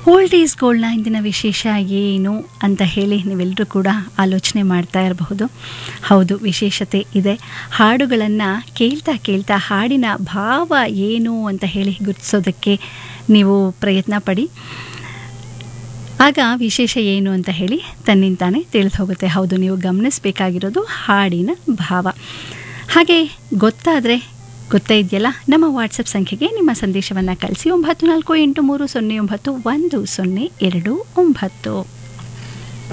old is ಗೋಲ್ಡ್ನ ಇಂದಿನ ವಿಶೇಷ ಏನು ಅಂತ ಹೇಳಿ ನೀವೆಲ್ಲರೂ ಕೂಡ ಆಲೋಚನೆ ಮಾಡ್ತಾ ಇರಬಹುದು ಹೌದು ವಿಶೇಷತೆ ಇದೆ ಹಾಡುಗಳನ್ನು ಕೇಳ್ತಾ ಕೇಳ್ತಾ ಹಾಡಿನ ಭಾವ ಏನು ಅಂತ ಹೇಳಿ ಗುರುತಿಸೋದಕ್ಕೆ ನೀವು ಪ್ರಯತ್ನ ಪಡಿ ಆಗ ವಿಶೇಷ ಏನು ಅಂತ ಹೇಳಿ ತನ್ನಿಂತಾನೆ ತಿಳಿದು ಹೋಗುತ್ತೆ ಹೌದು ನೀವು ಗಮನಿಸಬೇಕಾಗಿರೋದು ಹಾಡಿನ ಭಾವ ಹಾಗೆ ಗೊತ್ತಾದರೆ ಗೊತ್ತೇ ಇದೆಯಲ್ಲ ನಮ್ಮ ವಾಟ್ಸಪ್ ಸಂಖ್ಯೆಗೆ ನಿಮ್ಮ ಸಂದೇಶವನ್ನು ಕಳಿಸಿ ಒಂಬತ್ತು ನಾಲ್ಕು ಎಂಟು ಮೂರು ಸೊನ್ನೆ ಒಂಬತ್ತು ಒಂದು ಸೊನ್ನೆ ಎರಡು ಒಂಬತ್ತು